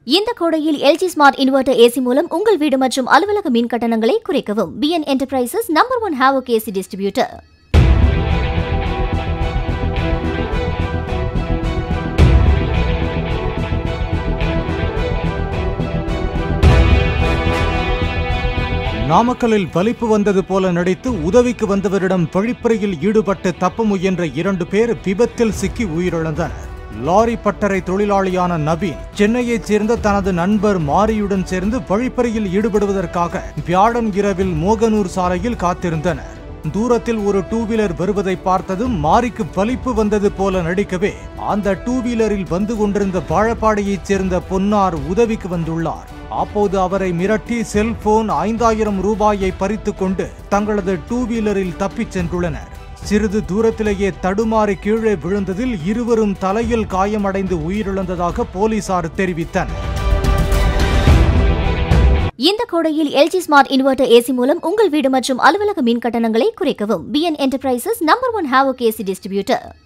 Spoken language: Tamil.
இந்த கோடையில் எல்ஜி ஸ்மார்ட் இன்வெர்டர் ஏசி மூலம் உங்கள் வீடு மற்றும் அலுவலக மின் கட்டணங்களை குறைக்கவும் PN enterprises number one havoc AC distributor நாமக்கல்லில் வலிப்பு வந்தது போல நடித்து உதவிக்கு வந்தவரிடம் வழிப்பறையில் ஈடுபட்டு தப்ப முயன்ற இரண்டு பேர் விபத்தில் சிக்கி உயிரிழந்தனர் லாரி பட்டறை தொழிலாளியான நவீன் சென்னையைச் சேர்ந்த தனது நண்பர் மாரியுடன் சேர்ந்து வழிப்பறையில் ஈடுபடுவதற்காக வியாழன் இரவில் மோகனூர் சாலையில் காத்திருந்தனர் தூரத்தில் ஒரு டூ வீலர் வருவதை பார்த்ததும் மாரிக்கு வலிப்பு வந்தது போல நடிக்கவே அந்த டூ வீலரில் வந்து கொண்டிருந்த வாழப்பாடியைச் சேர்ந்த பொன்னார் உதவிக்கு வந்துள்ளார் அப்போது அவரை மிரட்டி செல்போன் ஐந்தாயிரம் ரூபாயை பறித்துக் கொண்டு தங்களது டூ வீலரில் தப்பிச் சென்றுள்ளனர் சிறிது தூரத்திலேயே தடுமாறி கீழே விழுந்ததில் இருவரும் தலையில் காயமடைந்து உயிரிழந்ததாக போலீசார் தெரிவித்தனர் இந்த கோடையில் எல்ஜி ஸ்மார்ட் இன்வெர்டர் ஏசி மூலம் உங்கள் வீடு மற்றும் அலுவலக மின் கட்டணங்களை குறைக்கவும் PN enterprises number one havoc AC distributor